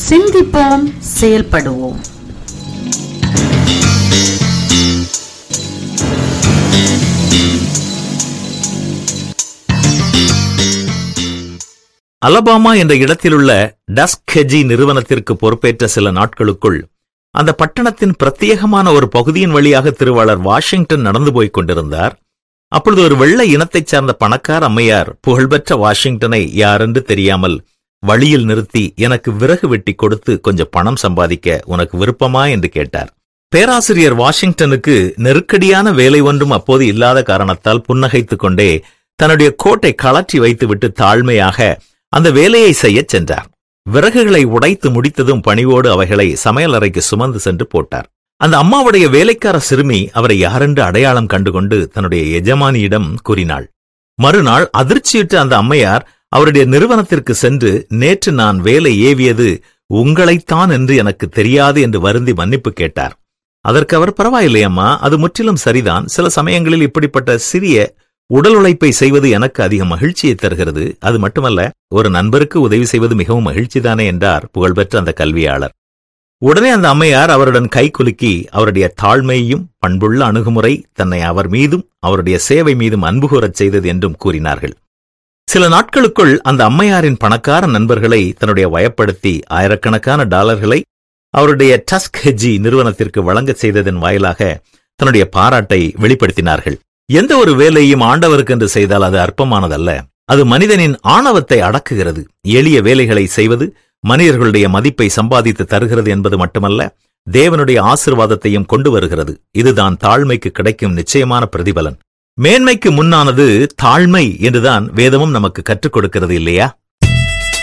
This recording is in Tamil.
சிந்திப்போம் செயல்படுவோம் அலபாமா என்ற இடத்திலுள்ள டஸ்கெஜி நிறுவனத்திற்கு பொறுப்பேற்ற சில நாட்களுக்குள் அந்த பட்டணத்தின் பிரத்யேகமான ஒரு பகுதியின் வழியாக திருவாளர் வாஷிங்டன் நடந்து போய்க் கொண்டிருந்தார் அப்பொழுது ஒரு வெள்ளை இனத்தைச் சார்ந்த பணக்கார அம்மையார் புகழ்பெற்ற வாஷிங்டனை யாரென்று தெரியாமல் வழியில் நிறுத்தி எனக்கு விறகு வெட்டி கொடுத்து கொஞ்சம் பணம் சம்பாதிக்க உனக்கு விருப்பமா என்று கேட்டார் பேராசிரியர் வாஷிங்டனுக்கு நெருக்கடியான வேலை ஒன்றும் அப்போது இல்லாத காரணத்தால் புன்னகைத்துக் கொண்டே தன்னுடைய கோட்டை கழற்றி வைத்துவிட்டு தாழ்மையாக அந்த வேலையை செய்யச் சென்றார் விறகுகளை உடைத்து முடித்ததும் பணிவோடு அவைகளை சமையலறைக்கு சுமந்து சென்று போட்டார் அந்த அம்மாவுடைய வேலைக்கார சிறுமி அவரை யாரென்று அடையாளம் கண்டுகொண்டு தன்னுடைய எஜமானியிடம் கூறினாள் மறுநாள் அதிர்ச்சியிட்டு அந்த அம்மையார் அவருடைய நிறுவனத்திற்கு சென்று நேற்று நான் வேலை ஏவியது உங்களைத்தான் என்று எனக்கு தெரியாது என்று வருந்தி மன்னிப்பு கேட்டார் அதற்கு அவர் பரவாயில்லையம்மா அது முற்றிலும் சரிதான் சில சமயங்களில் இப்படிப்பட்ட சிறிய உடல் உழைப்பை செய்வது எனக்கு அதிக மகிழ்ச்சியை தருகிறது அது மட்டுமல்ல ஒரு நண்பருக்கு உதவி செய்வது மிகவும் மகிழ்ச்சிதானே என்றார் புகழ்பெற்ற அந்த கல்வியாளர் உடனே அந்த அம்மையார் அவருடன் கை குலுக்கி அவருடைய தாழ்மையும் பண்புள்ள அணுகுமுறை தன்னை அவர் மீதும் அவருடைய சேவை மீதும் அன்பு கூறச் செய்தது என்றும் கூறினார்கள் சில நாட்களுக்குள் அந்த அம்மையாரின் பணக்கார நண்பர்களை தன்னுடைய வயப்படுத்தி ஆயிரக்கணக்கான டாலர்களை அவருடைய டஸ்க் ஹெஜி நிறுவனத்திற்கு வழங்கச் செய்ததன் வாயிலாக தன்னுடைய பாராட்டை வெளிப்படுத்தினார்கள் எந்த ஒரு வேலையும் ஆண்டவருக்கு என்று செய்தால் அது அற்பமானதல்ல அது மனிதனின் ஆணவத்தை அடக்குகிறது எளிய வேலைகளை செய்வது மனிதர்களுடைய மதிப்பை சம்பாதித்து தருகிறது என்பது மட்டுமல்ல தேவனுடைய ஆசிர்வாதத்தையும் கொண்டு வருகிறது இதுதான் தாழ்மைக்கு கிடைக்கும் நிச்சயமான பிரதிபலன் மேன்மைக்கு முன்னானது தாழ்மை என்றுதான் வேதமும் நமக்கு கற்றுக் கொடுக்கிறது இல்லையா